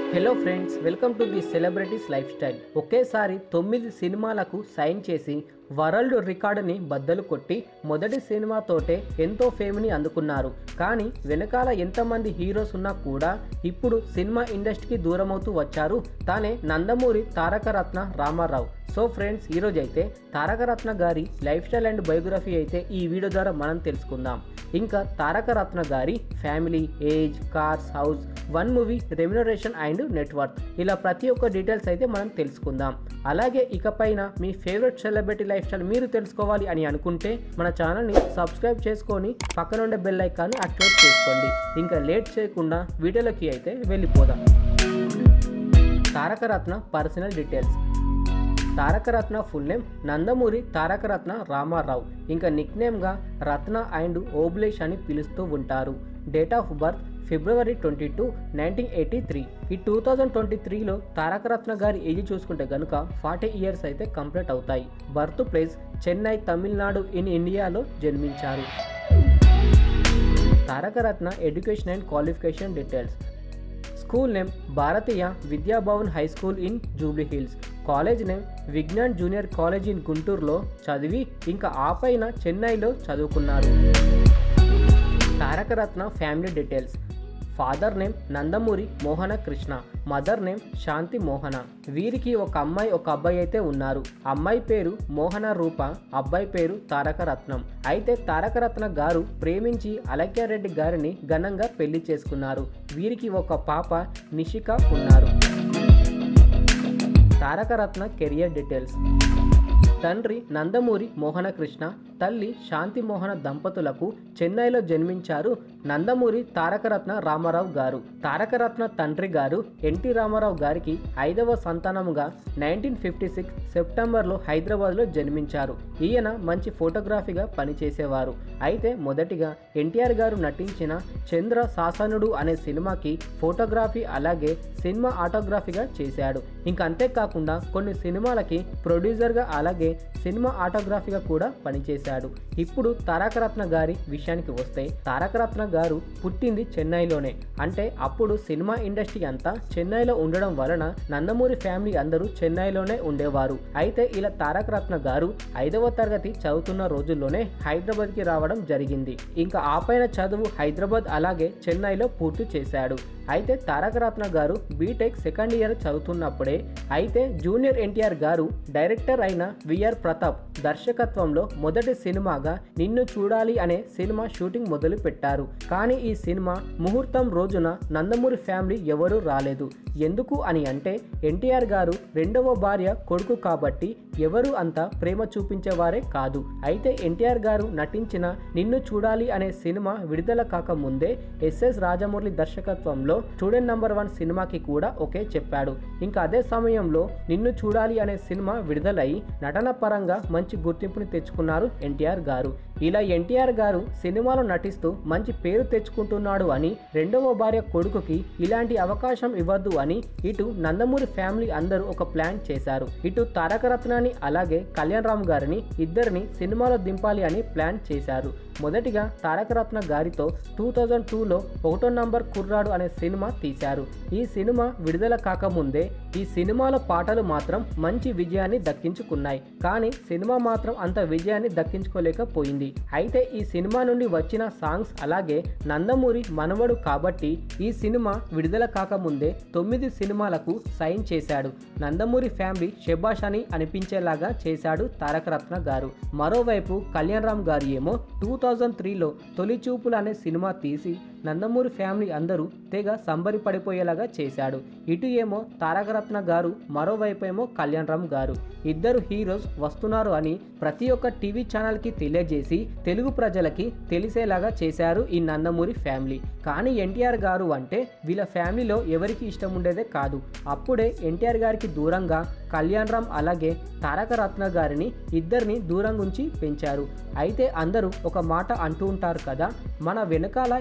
hello friends welcome to the celebrities lifestyle ఒకేసారి తొమ్మిది సినిమాలకు సైన్ చేసి వరల్డ్ రికార్డుని బద్దలు కొట్టి మొదటి సినిమాతోటే ఎంతో ఫేమ్ని అందుకున్నారు కానీ వెనకాల ఎంతమంది హీరోస్ ఉన్నా కూడా ఇప్పుడు సినిమా ఇండస్ట్రీకి దూరమవుతూ వచ్చారు తానే నందమూరి తారకరత్న రామారావు సో ఫ్రెండ్స్ ఈరోజు అయితే తారకరత్న గారి లైఫ్ స్టైల్ అండ్ బయోగ్రఫీ అయితే ఈ వీడియో ద్వారా మనం తెలుసుకుందాం ఇంకా తారకరత్న గారి family age cars house one movie remuneration and net worth ఇలా ప్రతి ఒక్క డీటెయిల్స్ అయితే మనం తెలుసుకుందాం అలాగే ఇకపైన మీ ఫేవరెట్ సెలబ్రిటీ లైఫ్ స్టైల్ మీరు తెలుసుకోవాలి అని అనుకుంటే మన ఛానల్ని సబ్స్క్రైబ్ చేసుకొని పక్కన ఉండే బెల్ ఐకాన్ని యాక్టివేట్ చేసుకోండి ఇంకా లేట్ చేయకుండా వీడియోలోకి అయితే వెళ్ళిపోదాం Tarakaratna personal details Tarakaratna full name Nandamuri Tarakaratna Rama Rao ఇంకా నిక్ నేమ్గా రత్న అండ్ ఓబ్లేష్ అని పిలుస్తూ ఉంటారు date of birth February twenty two nineteen eighty three ఈ టూ థౌజండ్ ట్వంటీ త్రీలో తారకరత్న గారి ఏజ్ చూసుకుంటే కనుక ఫార్టీ ఇయర్స్ అయితే కంప్లీట్ అవుతాయి birth place Chennai Tamil Nadu in ఇండియాలో జన్మించారు Tarakaratna education and qualification details school name Bharatiya Vidya Bhavan high school in Jubilee Hills college name Vignan junior college in గుంటూరులో చదివి ఇంకా ఆ పైన చెన్నైలో చదువుకున్నారు Tarakaratna family details father name Nandamuri Mohana Krishna mother name Shanti Mohana వీరికి ఒక అమ్మాయి ఒక అబ్బాయి అయితే ఉన్నారు అమ్మాయి పేరు మోహన రూప అబ్బాయి పేరు తారకరత్నం అయితే తారకరత్న గారు ప్రేమించి అలక్యారెడ్డి గారిని ఘనంగా పెళ్లి చేసుకున్నారు వీరికి ఒక పాప నిషిక ఉన్నారు తారకరత్న కెరియర్ డీటెయిల్స్ తండ్రి నందమూరి మోహనకృష్ణ తల్లి శాంతి మోహన దంపతులకు చెన్నైలో జన్మించారు నందమూరి తారకరత్న రామారావు గారు తారకరత్న తండ్రి గారు ఎన్టీ రామారావు గారికి ఐదవ సంతానముగా నైన్టీన్ ఫిఫ్టీ సిక్స్ సెప్టెంబర్లో హైదరాబాద్లో జన్మించారు ఈయన మంచి ఫోటోగ్రఫీగా పనిచేసేవారు అయితే మొదటిగా ఎన్టీఆర్ గారు నటించిన చంద్ర శాసనుడు అనే సినిమాకి ఫోటోగ్రఫీ అలాగే సినిమా ఆటోగ్రఫీగా చేశాడు ఇంకా అంతేకాకుండా కొన్ని సినిమాలకి ప్రొడ్యూసర్గా అలాగే సినిమా ఆటోగ్రఫీగా కూడా పనిచేశాడు ఇప్పుడు తారకరత్న గారి విషయానికి వస్తే తారకరత్న గారు పుట్టింది చెన్నైలోనే అంటే అప్పుడు సినిమా ఇండస్ట్రీ అంతా చెన్నైలో ఉండడం వలన నందమూరి ఫ్యామిలీ అందరూ చెన్నైలోనే ఉండేవారు అయితే ఇలా తారకరత్న గారు ఐదవ తరగతి చదువుతున్న రోజుల్లోనే హైదరాబాద్కి రావడం జరిగింది ఇంకా ఆ పైన చదువు హైదరాబాద్ అలాగే చెన్నైలో పూర్తి చేశాడు అయితే తారకరత్న గారు బీటెక్ సెకండ్ ఇయర్ చదువుతున్నప్పుడే అయితే జూనియర్ ఎన్టీఆర్ గారు డైరెక్టర్ అయిన విఆర్ ప్రతాప్ దర్శకత్వంలో మొదటి సినిమాగా నిన్ను చూడాలి అనే సినిమా షూటింగ్ మొదలు పెట్టారు కానీ ఈ సినిమా ముహూర్తం రోజున నందమూరి ఫ్యామిలీ ఎవరూ రాలేదు ఎందుకు అని అంటే ఎన్టీఆర్ గారు రెండవ భార్య కొడుకు కాబట్టి ఎవరు అంత ప్రేమ చూపించేవారే కాదు అయితే ఎన్టీఆర్ గారు నటించిన నిన్ను చూడాలి అనే సినిమా విడుదల కాకముందే ఎస్ఎస్ రాజమౌళి దర్శకత్వంలో స్టూడెంట్ నంబర్ వన్ సినిమాకి కూడా ఒకే చెప్పాడు ఇంకా అదే సమయంలో నిన్ను చూడాలి అనే సినిమా విడుదలై నటన పరంగా మంచి గుర్తింపుని తెచ్చుకున్నారు ఎన్టీఆర్ గారు ఇలా ఎన్టీఆర్ గారు సినిమాలో నటిస్తూ మంచి పేరు తెచ్చుకుంటున్నాడు అని రెండవ భార్య కొడుకుకి ఇలాంటి అవకాశం ఇవ్వద్దు అని ఇటు నందమూరి ఫ్యామిలీ అందరూ ఒక ప్లాన్ చేశారు ఇటు తారకరత్నాన్ని అలాగే కళ్యాణ్ రామ్ గారిని ఇద్దరిని సినిమాలో దింపాలి అని ప్లాన్ చేశారు మొదటిగా తారకరత్న గారితో టూ థౌజండ్ టూలో ఒకటో నంబర్ కుర్రాడు అనే సినిమా తీశారు ఈ సినిమా విడుదల కాకముందే ఈ సినిమాలో పాటలు మాత్రం మంచి విజయాన్ని దక్కించుకున్నాయి కానీ సినిమా మాత్రం అంత విజయాన్ని దక్కించుకోలేకపోయింది అయితే ఈ సినిమా నుండి వచ్చిన సాంగ్స్ అలాగే నందమూరి మనవడు కాబట్టి ఈ సినిమా విడుదల కాకముందే తొమ్మిది సినిమాలకు సైన్ చేశాడు నందమూరి ఫ్యామిలీ శబాష్ అని అనిపించేలాగా చేశాడు తారకరత్న గారు మరోవైపు కళ్యాణ్ రామ్ గారు ఏమో టూ థౌజండ్ త్రీలో తొలి చూపులు అనే సినిమా తీసి నందమూరి ఫ్యామిలీ అందరూ తెగ సంబరి పడిపోయేలాగా చేశాడు ఇటు ఏమో తారకరత్న గారు మరోవైపు ఏమో కళ్యాణ్ రామ్ గారు ఇద్దరు హీరోస్ వస్తున్నారు అని ప్రతి ఒక్క టీవీ ఛానల్కి తెలియజేసి తెలుగు ప్రజలకి తెలిసేలాగా చేశారు ఈ నందమూరి ఫ్యామిలీ కానీ ఎన్టీఆర్ గారు అంటే వీళ్ళ ఫ్యామిలీలో ఎవరికి ఇష్టం ఉండేదే కాదు అప్పుడే ఎన్టీఆర్ గారికి దూరంగా కళ్యాణ్ రామ్ అలాగే తారకరత్న గారిని ఇద్దరిని దూరంగా ఉంచి పెంచారు అయితే అందరూ ఒక మాట అంటూ ఉంటారు కదా మన వెనకాల ఎవరు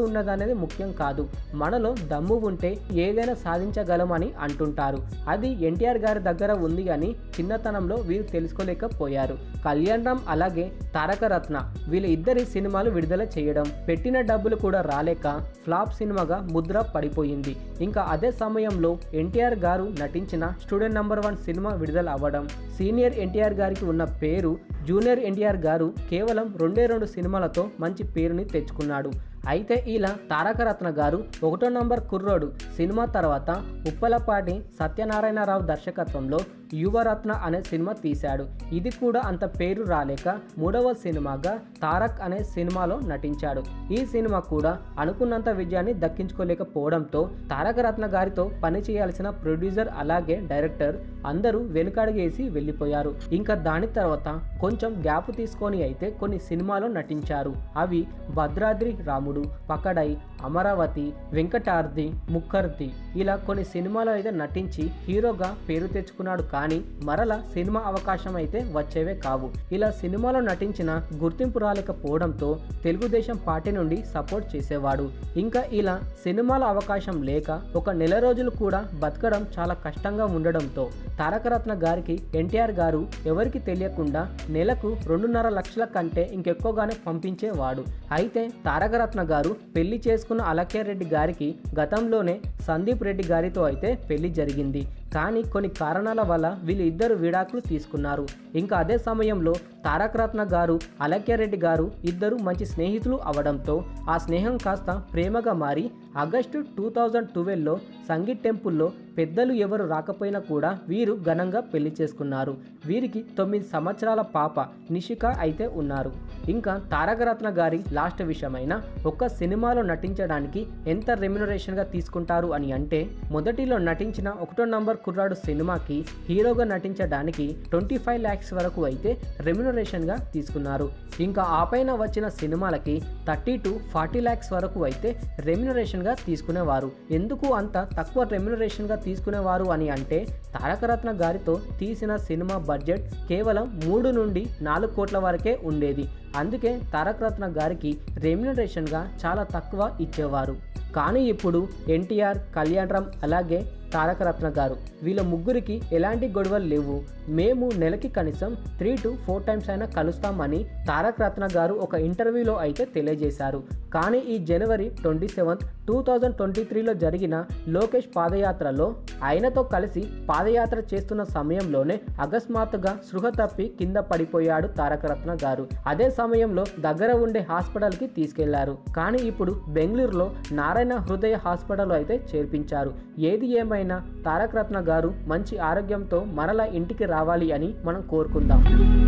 ఉన్నదనేది ముఖ్యం కాదు మనలో దమ్ము ఉంటే ఏదైనా సాధించగలమని అంటుంటారు అది ఎన్టీఆర్ గారి దగ్గర ఉంది అని చిన్నతనంలో వీరు తెలుసుకోలేకపోయారు కళ్యాణ్ రామ్ అలాగే తారక రత్న వీళ్ళ ఇద్దరి సినిమాలు విడుదల చేయడం పెట్టిన డబ్బులు కూడా రాలేక ఫ్లాప్ సినిమాగా ముద్ర పడిపోయింది ఇంకా అదే సమయంలో ఎన్టీఆర్ గారు నటించిన స్టూడెంట్ నంబర్ వన్ సినిమా విడుదల అవ్వడం సీనియర్ ఎన్టీఆర్ గారికి ఉన్న పేరు జూనియర్ ఎన్టీఆర్ గారు కేవలం రెండే రెండు సినిమాలతో మంచి పేరుని తెచ్చుకున్నాడు అయితే ఇలా తారకరత్న గారు ఒకటో నంబర్ కుర్రోడు సినిమా తర్వాత ఉప్పలపాటి సత్యనారాయణరావు దర్శకత్వంలో యువరత్న అనే సినిమా తీశాడు ఇది కూడా అంత పేరు రాలేక మూడవ సినిమాగా తారక్ అనే సినిమాలో నటించాడు ఈ సినిమా కూడా అనుకున్నంత విజయాన్ని దక్కించుకోలేకపోవడంతో తారకరత్న గారితో పని చేయాల్సిన ప్రొడ్యూసర్ అలాగే డైరెక్టర్ అందరూ వెనుకడుగేసి వెళ్ళిపోయారు ఇంకా దాని తర్వాత కొంచెం గ్యాప్ తీసుకొని అయితే కొన్ని సినిమాలో నటించారు అవి భద్రాద్రి రాముడు పకడై అమరావతి వెంకటార్ది ముక్కర్తి ఇలా కొన్ని సినిమాలు అయితే నటించి హీరోగా పేరు తెచ్చుకున్నాడు కానీ మరల సినిమా అవకాశం అయితే వచ్చేవే కావు ఇలా సినిమాలో నటించిన గుర్తింపు రాలేకపోవడంతో తెలుగుదేశం పార్టీ నుండి సపోర్ట్ చేసేవాడు ఇంకా ఇలా సినిమాల అవకాశం లేక ఒక నెల రోజులు కూడా బతకడం చాలా కష్టంగా ఉండడంతో తారకరత్న గారికి ఎన్టీఆర్ గారు ఎవరికి తెలియకుండా నెలకు రెండున్నర లక్షల కంటే ఇంకెక్కువగానే పంపించేవాడు అయితే తారకరత్న గారు పెళ్లి చేసుకున్న అలకే రెడ్డి గారికి గతంలోనే సందీప్ రెడ్డి గారితో అయితే పెళ్లి జరిగింది కానీ కొన్ని కారణాల వల్ల వీళ్ళు ఇద్దరు విడాకులు తీసుకున్నారు ఇంకా అదే సమయంలో తారకరత్న గారు అలక్యారెడ్డి గారు ఇద్దరు మంచి స్నేహితులు అవడంతో ఆ స్నేహం కాస్త ప్రేమగా మారి ఆగస్టు టూ థౌజండ్ ట్వెల్వ్లో సంగీత్ టెంపుల్లో పెద్దలు ఎవరు రాకపోయినా కూడా వీరు ఘనంగా పెళ్లి చేసుకున్నారు వీరికి తొమ్మిది సంవత్సరాల పాప నిషిక అయితే ఉన్నారు ఇంకా తారకరత్న గారి లాస్ట్ విషయమైన ఒక్క సినిమాలో నటించడానికి ఎంత రెమ్యునరేషన్గా తీసుకుంటారు అని అంటే మొదటిలో నటించిన ఒకటో నంబర్ కుర్రాడు సినిమాకి హీరోగా నటించడానికి ట్వంటీ ఫైవ్ ల్యాక్స్ వరకు అయితే రెమ్యునరేషన్గా తీసుకున్నారు ఇంకా ఆ పైన వచ్చిన సినిమాలకి థర్టీ టు ఫార్టీ ల్యాక్స్ వరకు అయితే రెమ్యునరేషన్గా తీసుకునేవారు ఎందుకు అంత తక్కువ రెమ్యునరేషన్గా తీసుకునేవారు అని అంటే తారకరత్న గారితో తీసిన సినిమా బడ్జెట్ కేవలం మూడు నుండి నాలుగు కోట్ల వరకే ఉండేది అందుకే తారకరత్న గారికి రెమ్యునరేషన్గా చాలా తక్కువ ఇచ్చేవారు కానీ ఇప్పుడు ఎన్టీఆర్ కళ్యాణ్ రామ్ అలాగే తారకరత్న గారు వీళ్ళ ముగ్గురికి ఎలాంటి గొడవలు లేవు మేము నెలకి కనీసం త్రీ టు ఫోర్ టైమ్స్ అయినా కలుస్తామని తారకరత్న గారు ఒక ఇంటర్వ్యూలో అయితే తెలియజేశారు కానీ ఈ January twenty seventh two thousand twenty త్రీలో జరిగిన లోకేష్ పాదయాత్రలో ఆయనతో కలిసి పాదయాత్ర చేస్తున్న సమయంలోనే అకస్మాత్తుగా సృహ తప్పి కింద పడిపోయాడు తారకరత్న గారు అదే సమయంలో దగ్గర ఉండే హాస్పిటల్కి తీసుకెళ్లారు కానీ ఇప్పుడు బెంగళూరులో నారాయణ హృదయ హాస్పిటల్ అయితే చేర్పించారు ఏది ఏమైనా తారకరత్న గారు మంచి ఆరోగ్యంతో మరలా ఇంటికి రావాలి అని మనం కోరుకుందాం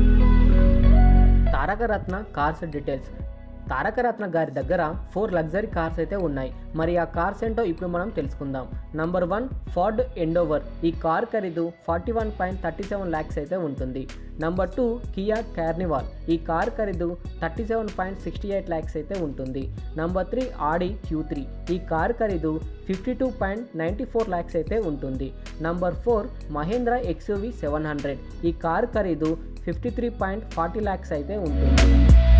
తారకరత్న కార్స్ డీటెయిల్స్ తారకరత్న గారి దగ్గర ఫోర్ లగ్జరీ కార్స్ అయితే ఉన్నాయి మరి ఆ కార్స్ ఏంటో ఇప్పుడు మనం తెలుసుకుందాం నంబర్ వన్ ఫార్డ్ ఎండోవర్ ఈ కార్ ఖరీదు forty one point thirty seven lakhs అయితే ఉంటుంది నంబర్ టూ కియా కార్నివాల్ ఈ కార్ ఖరీదు thirty seven point sixty eight lakhs అయితే ఉంటుంది number three Audi Q three ఈ కార్ ఖరీదు fifty two point ninety four lakhs అయితే ఉంటుంది number four Mahindra XUV seven hundred ఈ కార్ ఖరీదు fifty three point forty lakhs అయితే ఉంటుంది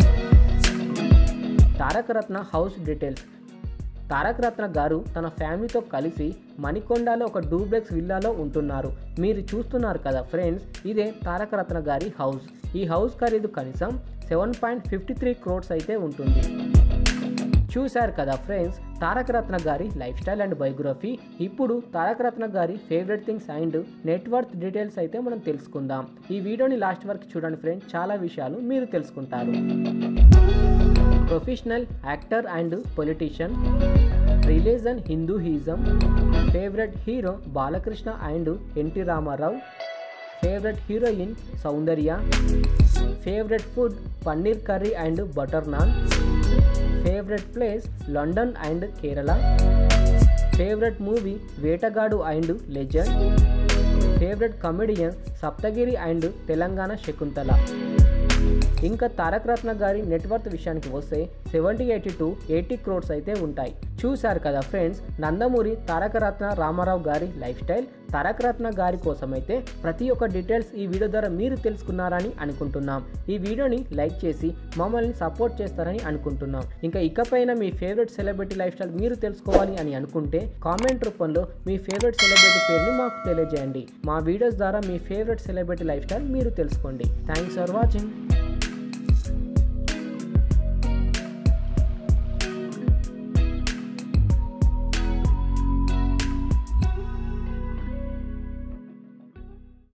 తారకరత్న హౌస్ డీటెయిల్స్ తారకరత్న గారు తన ఫ్యామిలీతో కలిసి మణికొండలో ఒక డూప్లెక్స్ విల్లాలో ఉంటున్నారు మీరు చూస్తున్నారు కదా ఫ్రెండ్స్ ఇదే తారకరత్న గారి హౌస్ ఈ హౌస్ ఖరీదు కనీసం seven point fifty three crores అయితే ఉంటుంది చూశారు కదా ఫ్రెండ్స్ తారకరత్న గారి లైఫ్ స్టైల్ అండ్ బయోగ్రఫీ ఇప్పుడు తారకరత్న గారి favourite things and net worth details అయితే మనం తెలుసుకుందాం ఈ వీడియోని లాస్ట్ వరకు చూడండి ఫ్రెండ్స్ చాలా విషయాలు మీరు తెలుసుకుంటారు professional actor and politician religion Hinduism favourite hero Balakrishna and NT Rama Rao favourite heroine Soundarya favourite food paneer curry and butter naan favourite place London and Kerala favourite movie Vetagadu and legend favourite comedian Saptagiri and Telangana Shakuntala ఇంకా తారక రత్న గారి నెట్వర్త్ విషయానికి వస్తే seventy eighty to eighty crores అయితే ఉంటాయి చూశారు కదా friends Nandamuri Taraka Ratna Rama Rao గారి life style తారక రత్న గారి కోసం అయితే ప్రతి ఒక్క డీటెయిల్స్ ఈ వీడియో ద్వారా మీరు తెలుసుకున్నారని అనుకుంటున్నాం ఈ వీడియోని లైక్ చేసి మమ్మల్ని సపోర్ట్ చేస్తారని అనుకుంటున్నాం ఇంకా ఇకపైన మీ ఫేవరెట్ సెలబ్రిటీ లైఫ్ స్టైల్ మీరు తెలుసుకోవాలి అని అనుకుంటే కామెంట్ రూపంలో మీ ఫేవరెట్ సెలబ్రిటీ పేరుని మాకు తెలియజేయండి మా వీడియోస్ ద్వారా మీ ఫేవరెట్ సెలబ్రిటీ లైఫ్ స్టైల్ మీరు తెలుసుకోండి థ్యాంక్స్ ఫర్ వాచింగ్